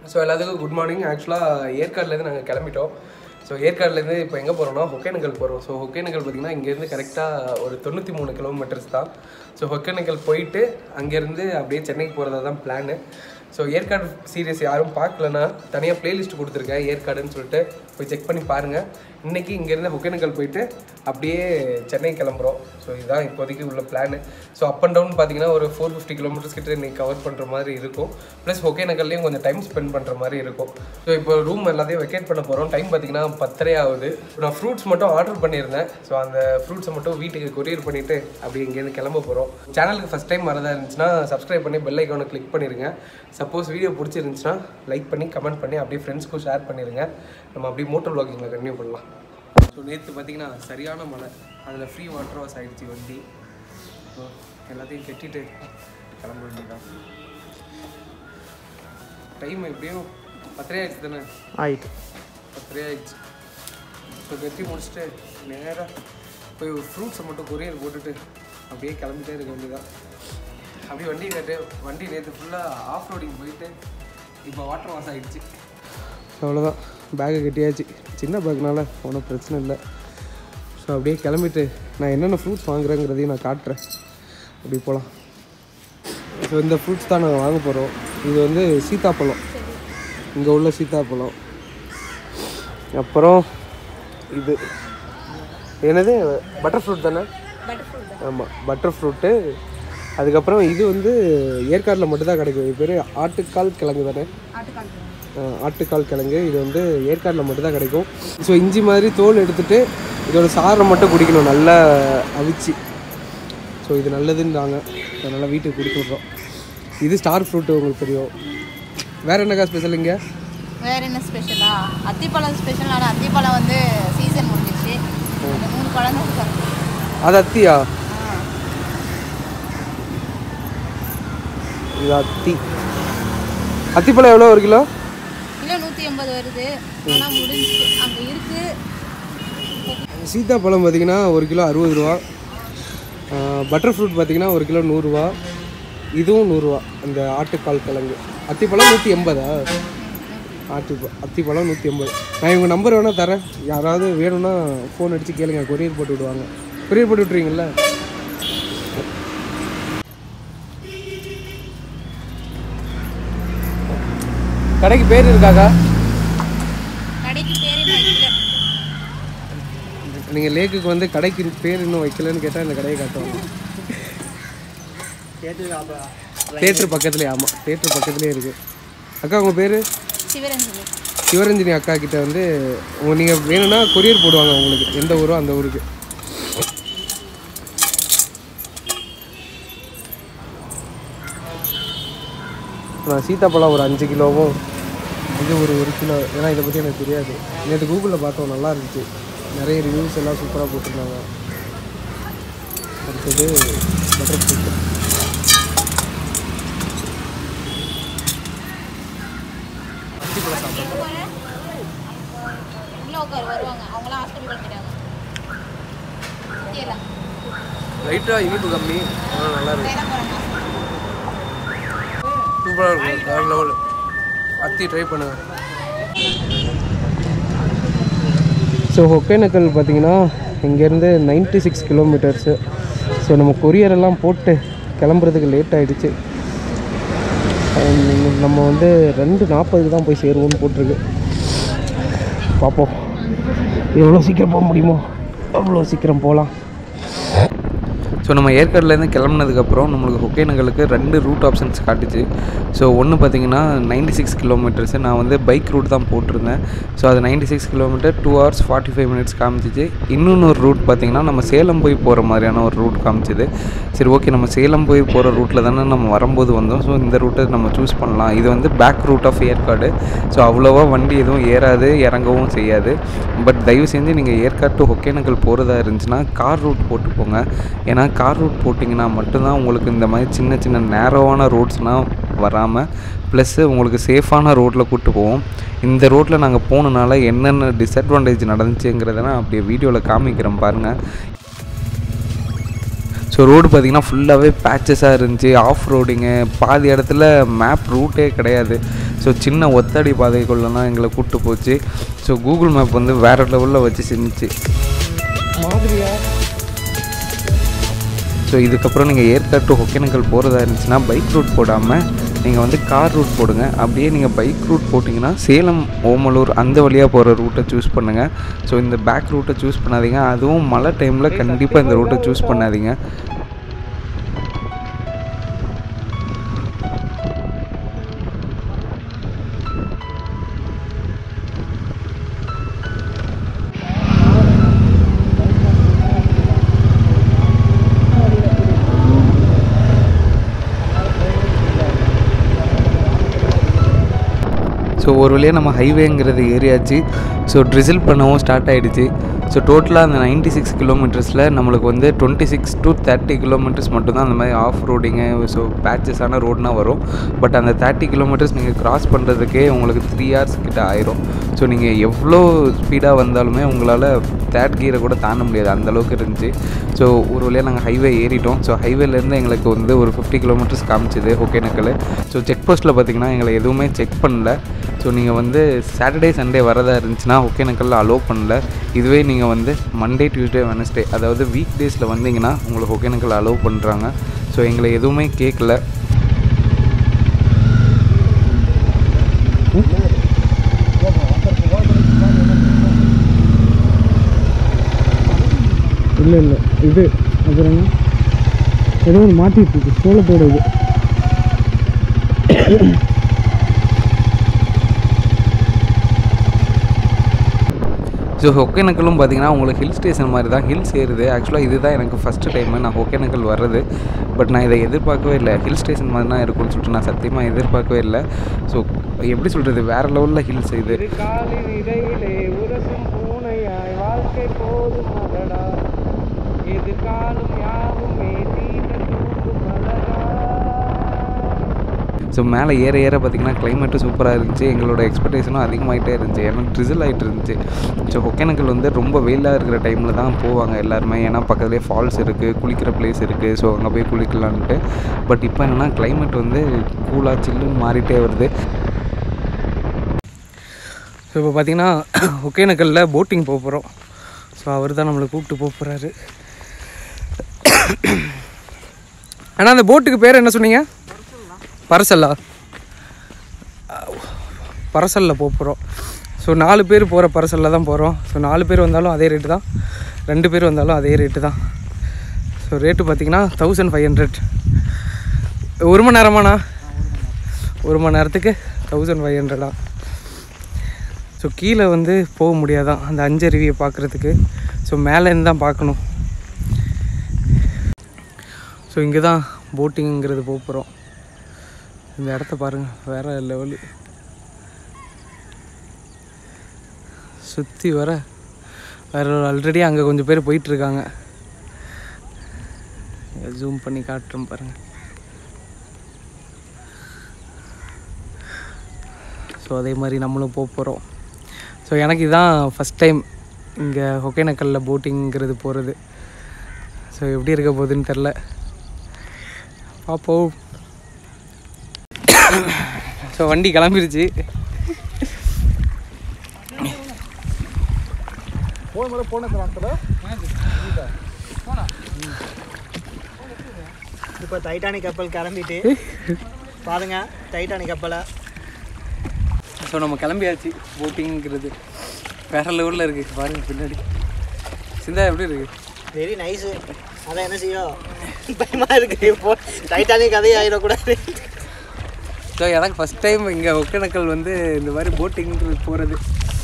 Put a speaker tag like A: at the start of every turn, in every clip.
A: So எல்லாத்துக்கும் good morning ஆக்சுவலாக ஏற்காடுலேருந்து நாங்கள் கிளம்பிட்டோம் ஸோ ஏற்காடுலேருந்து இப்போ எங்கே போகிறோம்னா ஒகேனக்கல் போகிறோம் ஸோ ஒகேனக்கல் பார்த்திங்கன்னா இங்கேருந்து கரெக்டாக ஒரு தொண்ணூற்றி மூணு கிலோமீட்டர்ஸ் தான் ஸோ ஒகேனக்கல் போயிட்டு அங்கேருந்து அப்படியே சென்னைக்கு போகிறதா தான் பிளானு ஸோ ஏற்காடு சீரியஸ் யாரும் பார்க்கலன்னா தனியாக பிளேலிஸ்ட் கொடுத்துருக்கேன் ஏற்காடுன்னு சொல்லிட்டு போய் செக் பண்ணி பாருங்கள் இன்றைக்கி இங்கேருந்து ஒகேனக்கல் போயிட்டு அப்படியே சென்னை கிளம்புறோம் ஸோ இதுதான் இப்போதைக்கு உள்ள plan so up and down பார்த்தீங்கன்னா ஒரு ஃபோர் ஃபிஃப்டி கிலோமீட்டர்ஸ் கிட்ட இன்னைக்கு கவர் பண்ணுற மாதிரி இருக்கும் ப்ளஸ் ஒகேனக்கல்லையும் கொஞ்சம் டைம் ஸ்பெண்ட் பண்ணுற மாதிரி இருக்கும் ஸோ இப்போ ரூம் எல்லாத்தையும் வெக்கேட் பண்ண போகிறோம் டைம் பார்த்தீங்கன்னா பத்தரை ஆகுது நான் ஃப்ரூட்ஸ் மட்டும் ஆர்டர் பண்ணியிருந்தேன் ஸோ அந்த ஃப்ரூட்ஸை மட்டும் வீட்டுக்கு கொரியர் பண்ணிவிட்டு அப்படி இங்கேருந்து கிளம்ப போகிறோம் சேனலுக்கு ஃபஸ்ட் டைம் வரதா இருந்துச்சுன்னா சப்ஸ்கிரைப் பண்ணி பெல் ஐக்கானை கிளிக் பண்ணிடுங்க சப்போஸ் வீடியோ பிடிச்சிருந்துச்சுன்னா லைக் பண்ணி கமெண்ட் பண்ணி அப்படியே ஃப்ரெண்ட்ஸ்க்கும் ஷேர் பண்ணிடுங்க நம்ம அப்படியே மோட்டர் வ்ளாகிங்கில் கண்டினியூ பண்ணலாம் ஸோ நேற்று பார்த்தீங்கன்னா சரியான மழை அதில் ஃப்ரீ வாட்டர் வாஷ் ஆகிடுச்சு வண்டி ஸோ எல்லாத்தையும் கட்டிட்டு கிளம்ப வேண்டியதான் டைம் எப்படியும் பத்தரை ஆயிடுச்சு தானே
B: ஆயிட்டு
A: பத்தரை ஆயிடுச்சு ஸோ கட்டி முடிச்சுட்டு நேராக போய் ஒரு ஃப்ரூட்ஸை மட்டும் கொரியர் போட்டுட்டு அப்படியே கிளம்பிட்டே இருக்க வேண்டியதான் அப்படியே வண்டி கட்டு வண்டி நேற்று ஃபுல்லாக ஆஃப் ரோடிங் போயிட்டு இப்போ வாட்டர் வாஷ் ஆகிடுச்சு அவ்வளோதான் பேக்கை கட்டியாச்சு சின்ன பேக்னால ஒன்றும் பிரச்சனை இல்லை ஸோ அப்படியே கிளம்பிட்டு நான் என்னென்ன ஃப்ரூட்ஸ் வாங்குறேங்கிறதையும் நான் காட்டுறேன் அப்படி போகலாம் ஸோ இந்த ஃப்ரூட்ஸ் தான் நாங்கள் வாங்க போகிறோம் இது வந்து சீத்தாப்பழம் இங்கே உள்ள சீத்தாப்பழம் அப்புறம் இது என்னது பட்டர் ஃப்ரூட் தானே ஆமாம் பட்டர் ஃப்ரூட்டு அதுக்கப்புறம் இது வந்து ஏற்காடில் மட்டும்தான் கிடைக்கும் இது பேர் ஆட்டுக்கால் கிழங்கு தானே ஆஹ் ஆட்டுக்கால் கிழங்கு இது வந்து ஏற்காடில் மட்டும்தான் கிடைக்கும் ஸோ இஞ்சி மாதிரி தோல் எடுத்துட்டு இதோட சாறை மட்டும் குடிக்கணும் நல்லா அவிச்சு ஸோ இது நல்லதுன்றாங்க அதனால் வீட்டுக்கு கொடுத்து விட்றோம் இது ஸ்டார் ஃப்ரூட்டு உங்களுக்கு தெரியும் வேறு என்னக்கா ஸ்பெஷல் இங்கே
C: வேற என்ன ஸ்பெஷலா அத்திப்பழம் ஸ்பெஷல் ஆனால் அத்திப்பழம் வந்து சீசன் முடிஞ்சிச்சு அந்த மூணு பழம் தான் இருக்கு.
A: அது அத்தியா
C: ஆ.
A: இது அத்தி அத்திப்பழம் எவ்வளோ ஒரு கிலோ
C: கிலோ நூற்றி எண்பது வருது ஆனால் முடிஞ்சிச்சு அங்கே இருக்கு
A: சீத்தாப்பழம் பார்த்தீங்கன்னா ஒரு கிலோ அறுபது ரூபா பட்டர் ஃப்ரூட் பார்த்தீங்கன்னா ஒரு கிலோ நூறுரூவா இதுவும் நூறுரூவா அந்த ஆட்டுக்கால் கிழங்கு அத்திப்பழம் நூற்றி எண்பதா ஆட்டு அத்திப்பழம் நூற்றி எண்பது நான் இவங்க நம்பர் வேணால் தரேன் யாராவது வேணும்னா ஃபோன் அடித்து கேளுங்க கொரியர் போட்டு விடுவாங்க கொரியர் போட்டு விட்ருவீங்களா கடைக்கு பேர் இருக்காக்கா
C: கடைக்கு பேரே வைக்கல
A: நீங்கள் லேக்குக்கு வந்து கடைக்கு பேர் இன்னும் வைக்கலன்னு கேட்டால் இந்த கடையை காட்டுவாங்க தேட்டர் பக்கத்துலேயே ஆமாம் தேட்டர் பக்கத்துலேயே இருக்குது அக்கா உங்கள் பேர்
C: சிவரஞ்சனி
A: சிவரஞ்சனி அக்கா கிட்ட வந்து உங்க நீங்கள் வேணும்னா கொரியர் போடுவாங்க உங்களுக்கு எந்த ஊரோ அந்த ஊருக்கு நான் சீத்தாப்பழம் ஒரு அஞ்சு கிலோவும் இது ஒரு ஒரு கிலோ ஏன்னா இதை பற்றி எனக்கு தெரியாது நேற்று கூகுளில் பார்த்தோம் நல்லா இருந்துச்சு நிறைய ரிவ்யூஸ் எல்லாம் சூப்பராக போட்டிருந்தாங்க அடுத்தது பட்டர் ஃப்ரூட்
C: உள்ள உட்கார் வருவாங்க அவங்களாம் ஹாஸ்பிட்டல் கிளம்பிட்டாங்க தெரியல
A: லைட்டாக இனிப்பு கம்மி ஆனால் நல்லா இருக்கு
C: வேலை போகிறாங்க
A: சூப்பராக இருக்கும் வேறு லெவல் அத்தி ட்ரை பண்ணுங்க ஸோ ஒகேனக்கல் பார்த்தீங்கன்னா இங்கேருந்து 96 சிக்ஸ் கிலோமீட்டர்ஸு ஸோ நம்ம கொரியர் எல்லாம் போட்டு கிளம்புறதுக்கு லேட் ஆகிடுச்சு நம்ம வந்து ரெண்டு நாற்பதுக்கு தான் போய் சேருவோம்னு போட்டிருக்கு பார்ப்போம் எவ்வளோ சீக்கிரம் போக முடியுமோ அவ்வளோ சீக்கிரம் போகலாம் ஸோ நம்ம ஏற்காடுலேருந்து கிளம்புனதுக்கப்புறம் நம்மளுக்கு ஒகேனக்கலுக்கு ரெண்டு ரூட் ஆப்ஷன்ஸ் காட்டுச்சு ஸோ ஒன்று பார்த்தீங்கன்னா 96 சிக்ஸ் கிலோமீட்டர்ஸு நான் வந்து பைக் ரூட் தான் போட்டிருந்தேன் ஸோ அது 96 six kilometre two hours forty five minutes காமிச்சிச்சு இன்னொன்று ஒரு ரூட் பார்த்தீங்கன்னா நம்ம சேலம் போய் போகிற மாதிரியான ஒரு ரூட் காமிச்சிது சரி ஓகே நம்ம சேலம் போய் போகிற ரூட்டில் தானே நம்ம வரும்போது வந்தோம் ஸோ இந்த ரூட்டை நம்ம சூஸ் பண்ணலாம் இது வந்து back route of Yercaud so அவ்வளோவா வண்டி எதுவும் ஏறாது இறங்கவும் செய்யாது பட் தயவு செஞ்சு நீங்கள் ஏற்காடு டு ஒகேனக்கல் போகிறதா இருந்துச்சுன்னா கார் ரூட் போட்டு போங்க ஏன்னா கார் ரூட் போட்டிங்கன்னா மட்டும்தான் உங்களுக்கு இந்த மாதிரி சின்ன சின்ன நேரோவான ரோட்ஸ்னால் வராமல் ப்ளஸ்ஸு உங்களுக்கு சேஃபான ரோட்டில் கூப்பிட்டு போவோம் இந்த ரோட்டில் நாங்கள் போனனால என்னென்ன டிஸ்அட்வான்டேஜ் நடந்துச்சுங்கிறத நான் அப்படியே வீடியோவில் காமிக்கிறேன் பாருங்கள் ஸோ ரோடு பார்த்திங்கன்னா ஃபுல்லாகவே பேச்சஸாக இருந்துச்சு ஆஃப் ரோடிங்கு பாதி இடத்துல மேப் ரூட்டே கிடையாது
B: ஸோ சின்ன ஒத்தடி பாதைக்குள்ளெல்லாம் எங்களை கூப்பிட்டு போச்சு ஸோ கூகுள் மேப் வந்து வேறு லெவலில் வச்சு செஞ்சுச்சு
A: மாதிரியா
B: ஸோ இதுக்கப்புறம் நீங்கள் ஏற்காடு டு ஒகேனக்கல் போகிறதா இருந்துச்சுன்னா பைக் ரூட் போடாமல் நீங்கள் வந்து கார் ரூட் போடுங்க அப்படியே நீங்கள் பைக் ரூட் போட்டிங்கன்னா சேலம் ஓமலூர் அந்த வழியாக போகிற ரூட்டை சூஸ் பண்ணுங்கள் ஸோ இந்த பேக் ரூட்டை சூஸ் பண்ணாதீங்க அதுவும் மழை டைமில் கண்டிப்பாக இந்த ரூட்டை சூஸ் பண்ணாதீங்க ஸோ ஒரு வழியாக நம்ம ஹைவேங்கிறது ஏரியாச்சு ஸோ ட்ரிசில் பண்ணவும் ஸ்டார்ட் ஆகிடுச்சு ஸோ டோட்டலாக அந்த 96 சிக்ஸ் கிலோமீட்டர்ஸில் நம்மளுக்கு வந்து twenty six to thirty kilometres மட்டும்தான் அந்த மாதிரி ஆஃப் ரோடிங்கு ஸோ பேச்சஸான ரோடுனா வரும் பட் அந்த தேர்ட்டி கிலோமீட்டர்ஸ் நீங்கள் கிராஸ் பண்ணுறதுக்கே உங்களுக்கு த்ரீ ஹவர்ஸ் கிட்ட ஆயிரும் ஸோ நீங்கள் எவ்வளோ ஸ்பீடாக வந்தாலுமே உங்களால் தேர்ட் கியரை கூட தாண்ட முடியாது அந்த அளவுக்கு இருந்துச்சு ஸோ ஒரு வழியாக நாங்கள் ஹைவே ஏறிட்டோம் ஸோ ஹைவேலேருந்து எங்களுக்கு வந்து ஒரு ஃபிஃப்டி கிலோமீட்டர்ஸ் காமிச்சது ஒகேனக்கல் ஸோ செக் போஸ்ட்டில் பார்த்தீங்கன்னா எங்களை எதுவுமே செக் பண்ணல ஸோ நீங்கள் வந்து சாட்டர்டே சண்டே வரதா இருந்துச்சுன்னா ஒகேனக்கல்ல அலோவ் பண்ணல இதுவே நீங்கள் வந்து மண்டே டியூஸ்டே வெனஸ்டே அதாவது வீக் டேஸில் வந்தீங்கன்னா உங்களுக்கு ஒகேனக்கல் அலோவ் பண்ணுறாங்க ஸோ எங்களை எதுவுமே கேட்கல
D: இல்லை இல்லை இது அப்புறம் ஏதோ ஒரு மாட்டிட்டு இருக்கு சோளத்தோட இது
B: ஸோ ஒகேனக்கலும் பார்த்தீங்கன்னா உங்களுக்கு ஹில் ஸ்டேஷன் மாதிரி தான் ஹில்ஸ் ஏறுது ஆக்சுவலாக இதுதான் எனக்கு ஃபஸ்ட்டு டைமு நான் ஒகேனக்கல் வர்றது பட் நான் இதை எதிர்பார்க்கவே இல்லை ஹில் ஸ்டேஷன் மாதிரி தான் இருக்கும்னு சொல்லிட்டு நான் சத்தியமாக எதிர்பார்க்கவே இல்லை ஸோ எப்படி சொல்கிறது வேறு லெவலில் ஹில்ஸ் இது
A: காலின் இடையிலே உரசும் பூனையாய் வாழ்க்கை போதும் மகடா எதிர்காலம் யாவுமே தீண்ட தூக்கும் மலரா
B: ஸோ மேலே ஏற ஏற பார்த்தீங்கன்னா கிளைமேட்டும் சூப்பராக இருந்துச்சு எங்களோட எக்ஸ்பெக்டேஷனும் அதிகமாகிட்டே இருந்துச்சு ஏன்னா ட்ரிசில் ஆகிட்டு இருந்துச்சு ஸோ ஒகேனக்கல் வந்து ரொம்ப வெயிலாக இருக்கிற டைமில் தான் போவாங்க எல்லாருமே ஏன்னா பக்கத்துலேயே ஃபால்ஸ் இருக்குது குளிக்கிற பிளேஸ் இருக்குது ஸோ அங்கே போய் குளிக்கலான்ட்டு பட் இப்போ என்னென்னா கிளைமேட் வந்து கூலாக சில்லுன்னு மாறிட்டே வருது
A: ஸோ இப்போ பார்த்தீங்கன்னா ஒகேனக்கல்ல போட்டிங் போக போகிறோம் ஸோ அவர் தான் நம்மளை கூப்பிட்டு போக போகிறாரு ஆனால் அந்த போட்டுக்கு பேர் என்ன சொன்னீங்க பரசல்லா பரசல்ல போக போகிறோம் ஸோ நாலு பேர் போகிற பரசல்ல தான் போகிறோம் ஸோ நாலு பேர் வந்தாலும் அதே ரேட்டு தான் ரெண்டு பேர் வந்தாலும் அதே ரேட்டு தான் ஸோ ரேட்டு பார்த்தீங்கன்னா தௌசண்ட் ஃபைவ் ஹண்ட்ரட் ஒரு மணி நேரமாண்ணா ஒரு மணி நேரத்துக்கு தௌசண்ட் ஃபைவ் ஹண்ட்ரடா ஸோ கீழே வந்து போக முடியாதான் அந்த அஞ்சருவியை பார்க்குறதுக்கு ஸோ மேலேருந்து தான் பார்க்கணும் ஸோ இங்கே தான் போட்டிங்கிறது போக போகிறோம் இந்த இடத்த பாருங்கள் வேறு லெவலு சுற்றி வர வேறு ஆல்ரெடி அங்கே கொஞ்சம் பேர் போயிட்டுருக்காங்க ஜூம் பண்ணி காட்டுறோம் பாருங்கள் ஸோ அதே மாதிரி நம்மளும் போக போகிறோம் ஸோ எனக்கு இதான் ஃபஸ்ட் டைம் இங்கே ஒகேனக்கல்ல போட்டிங்கிறது போகிறது ஸோ எப்படி இருக்க போகுதுன்னு தெரில பார்ப்போம் ஸோ வண்டி கிளம்பிருச்சு
D: இப்போ டைட்டானிக் கப்பல் கிளம்பிட்டு பாருங்க டைட்டானிக் கப்பலை
A: ஸோ நம்ம கிளம்பியாச்சு போட்டிங்கிறது வேற லெவலில் இருக்குது பாருங்க பின்னாடி சிந்தா எப்படி இருக்குது
D: வெரி நைஸு அதான் என்ன செய்யும் பயமாக இருக்கு இப்போ டைட்டானிக் கதையே ஆயிடக்கூடாது
A: ஸோ எனக்கு ஃபஸ்ட் டைம் இங்கே ஒகேனக்கல் வந்து இந்த மாதிரி போட்டிங்கிறது போகிறது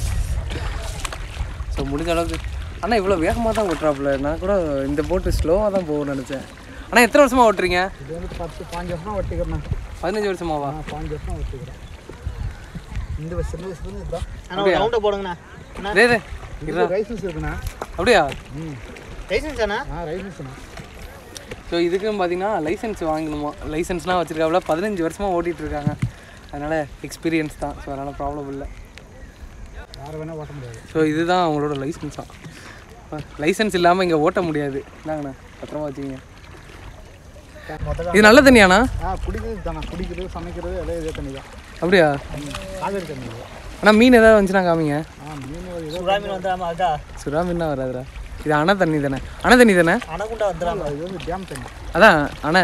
A: ஸோ முடிஞ்ச அளவுக்கு ஆனால் இவ்வளோ வேகமாக தான் ஓட்டுறாப்புல நான் கூட இந்த போட்டு ஸ்லோவாக தான் போகும்னு நினச்சேன் ஆனால் எத்தனை வருஷமாக ஓட்டுறீங்க
D: இது வந்து பத்து பாஞ்சு வருஷமா ஒட்டிக்கிறேன்
A: பதினஞ்சு வருஷமாவா
D: பாஞ்சு வருஷம் ஒட்டிக்கிறேன் இந்த வருஷம் சின்ன வயசுல இதுதான் ஆனால் ரவுண்டை போடுங்கண்ணா அண்ணா
A: டே டே
D: இது லைசன்ஸ் இருக்குண்ணா
A: அப்படியா
D: லைசன்ஸ் அண்ணா ஆ லைசன்ஸ்ண்ணா
A: ஸோ இதுக்கும் பார்த்தீங்கன்னா லைசன்ஸ் வாங்கணுமா லைசன்ஸ்லாம் வச்சுருக்காப்புல பதினஞ்சு வருஷமாக ஓட்டிகிட்டு இருக்காங்க அதனால் எக்ஸ்பீரியன்ஸ் தான் ஸோ அதனால் ப்ராப்ளம் இல்லை
D: யாரை வேணால் ஓட்ட முடியாது
A: ஸோ இதுதான் அவங்களோட லைசன்ஸா லைசன்ஸ் இல்லாமல் இங்கே ஓட்ட முடியாது இந்தாங்கண்ணா பத்திரமா வச்சுக்கிங்க
D: முதல்ல
A: இது நல்ல தண்ணியாண்ணா
D: ஆ குடிக்கிறது தானே குடிக்கிறது சமைக்கிறது எல்லாம் இதே தண்ணி தான்
E: அப்படியா
D: காவேரி தண்ணி
E: ஆனால் மீன் ஏதாவது வந்துச்சுன்னா காமிங்க
D: சுறா மீன் வந்துடாம அதுதான்
E: சுறா மீனா வராதுடா இது அணை தண்ணி தானே அணை தண்ணி தானே
D: அணகுண்டா வந்துடாம இது வந்து டேம் தண்ணி
E: அதான் அணை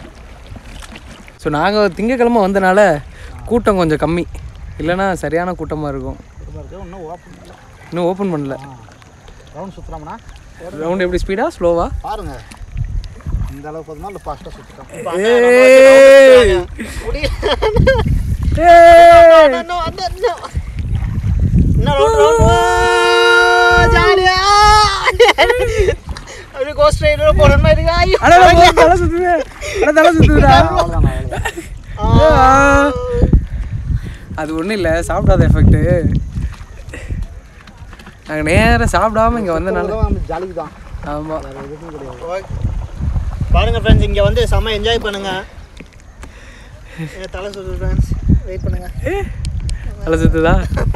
E: ஸோ நாங்கள் திங்கக்கிழமை வந்தனால கூட்டம் கொஞ்சம் கம்மி இல்லைன்னா சரியான கூட்டமாக இருக்கும்
D: திரும்ப இருக்கு இன்னும் ஓப்பன் இல்லை
E: இன்னும் ஓப்பன் பண்ணல
D: ரவுண்ட் சுற்றுறோம்னா
E: ரவுண்ட் எப்படி ஸ்பீடாக ஸ்லோவா
D: பாருங்க இந்த அளவு போதுமா இல்லை ஃபாஸ்ட்டாக சுற்றுறோம் அப்படியே கோஸ்ட் ரைடர் போகிற மாதிரி இருக்கா ஐயோ
E: தலை சுத்துது அட தலை சுத்துதுடா அது ஒன்றும் இல்லை சாப்பிடாத எஃபெக்ட்டு நாங்கள் நேராக சாப்பிடாம இங்கே வந்தனால
D: ஜாலிக்கு தான்
E: ஆமாம்
D: பாருங்க ஃப்ரெண்ட்ஸ் இங்கே வந்து செம்ம என்ஜாய் பண்ணுங்க என் தலை சுத்து ஃப்ரெண்ட்ஸ் வெயிட் பண்ணுங்க
E: தலை சுத்துதா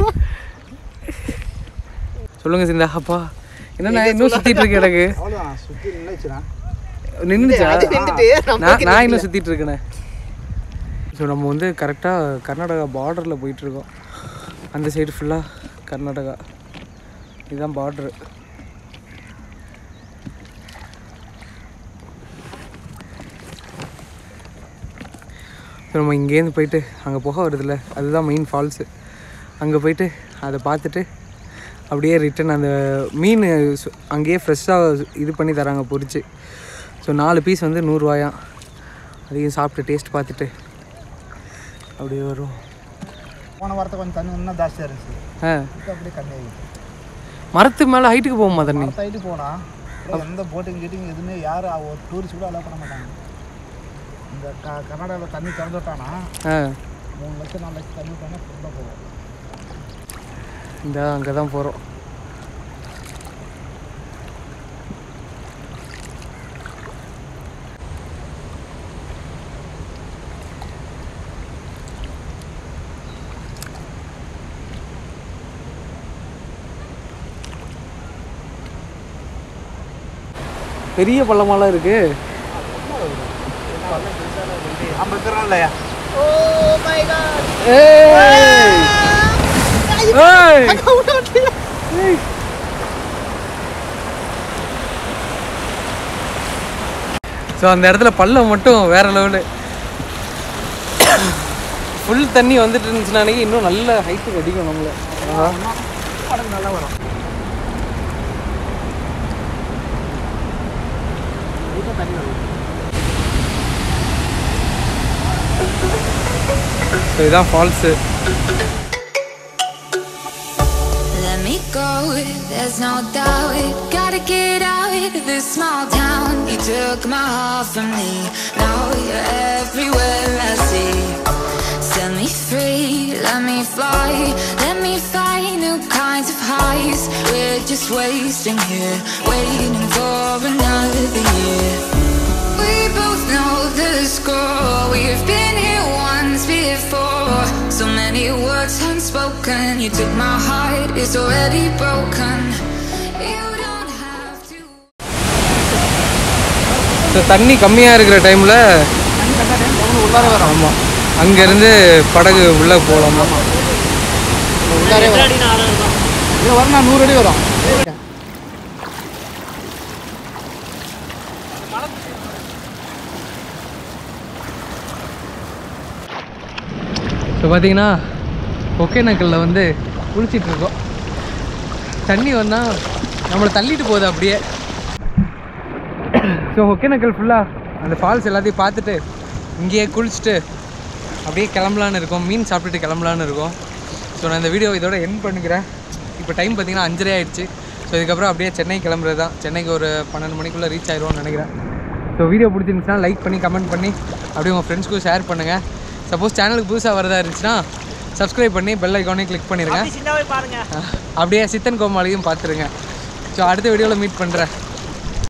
E: சொல்லுங்க சிந்தா அப்பா என்ன நான் இன்னும் சுத்திட்டு இருக்கேன் எனக்கு
D: அவ்வளோதான் சுற்றி நின்றுச்சுனா
E: நின்றுச்சா
D: அது நின்னுட்டு நம்ம
E: நான் நான் இன்னும் சுத்திட்டு இருக்கேனே ஸோ நம்ம வந்து கரெக்டாக கர்நாடகா பார்டரில் போயிட்டுருக்கோம் அந்த சைடு ஃபுல்லாக கர்நாடகா இதுதான் பார்டரு நம்ம இங்கேருந்து போயிட்டு அங்கே புகை வருதுல்ல அதுதான் மெயின் ஃபால்ஸு அங்கே போயிட்டு அதை பார்த்துட்டு அப்படியே ரிட்டன் அந்த மீன் சு- அங்கேயே ஃப்ரெஷ்ஷாக இது பண்ணி தராங்க பொரிச்சு ஸோ நாலு பீஸ் வந்து நூறுரூவாயாம் அதையும் சாப்பிட்டு டேஸ்ட் பார்த்துட்டு அப்படியே வரும்
D: போன வாரத்தை கொஞ்சம் தண்ணி இன்னும் ஜாஸ்தியாக இருந்துச்சு
E: ஆ
D: இப்போ அப்படியே கம்மி ஆகிடுச்சு
E: மரத்து மேலே ஹைட்டுக்கு போகுமா தண்ணி
D: சைடு போனால் எந்த போட்டிங் கீட்டிங் எதுவுமே யாரும் ஒரு டூரிஸ்ட் கூட அலோவ் பண்ண மாட்டாங்க இந்த க கர்நாடகாவில் தண்ணி திறந்து விட்டானா
E: ஆ
D: மூணு லட்சம் நாலு லட்சம் தண்ணி விட்டானா ஃபுல்லாக போகும்
E: இந்த அங்கே தான் போகிறோம் பெரிய பள்ளமாலாம் இருக்கு
D: நம்ம இருக்கிறோம் இல்லையா
E: ஸோ அந்த இடத்துல பள்ளம் மட்டும் வேற லெவலு ஃபுல் தண்ணி வந்துட்டு இருந்துச்சுன்னா அன்னைக்கு இன்னும் நல்ல ஹைட்டுக்கு அடிக்கும் நம்மள
D: நல்லா வரும்
E: ஸோ இதுதான் falls
F: Let me go, there's no doubt. Gotta get out of this small town. You took my heart from me, now you're everywhere I see. Set me free, let me fly, let me find new kinds of highs. We're just wasting here, waiting for another year. We both know the score. We've been here once before. So many words unspoken. You took my heart, it's already broken. You don't have to.
E: So தண்ணி கம்மியாக இருக்கிற டைமில் ஆமாம் அங்கேருந்து படகு உள்ளே போகலாமா
D: உள்ளாரே வரும் இது வரும் நூறு அடி வரும்
E: ஸோ பார்த்தீங்கன்னா ஒகேனக்கல்லில் வந்து குளிச்சிட்டு இருக்கோம் தண்ணி வந்தால் நம்மளை தள்ளிட்டு போகுது அப்படியே ஸோ ஒகேனக்கல் ஃபுல்லாக அந்த ஃபால்ஸ் எல்லாத்தையும் பார்த்துட்டு இங்கேயே குளிச்சுட்டு அப்படியே கிளம்பலான்னு இருக்கோம் மீன் சாப்பிட்டுட்டு கிளம்பலான்னு இருக்கோம் ஸோ நான் இந்த வீடியோ இதோட என் பண்ணிக்கிறேன் இப்போ டைம் பார்த்தீங்கன்னா அஞ்சரை ஆயிடுச்சு ஸோ இதுக்கப்புறம் அப்படியே சென்னை கிளம்புறது தான் சென்னைக்கு ஒரு பன்னெண்டு மணிக்குள்ளே ரீச் ஆயிடுவோம்னு நினைக்கிறேன் ஸோ வீடியோ பிடிச்சிருந்துச்சுன்னா லைக் பண்ணி கமெண்ட் பண்ணி அப்படியே உங்கள் ஃப்ரெண்ட்ஸ்க்கும் ஷேர் பண்ணுங்கள் சப்போஸ் சேனலுக்கு புதுசாக வரதா இருந்துச்சுன்னா சப்ஸ்கிரைப் பண்ணி பெல் ஐக்கானையும் கிளிக் பண்ணிடுங்க
D: சின்னவே பாருங்க
E: அப்படியே சித்தன் கோமாளியும் பார்த்துருங்க ஸோ அடுத்த வீடியோவில் மீட் பண்ணுறேன்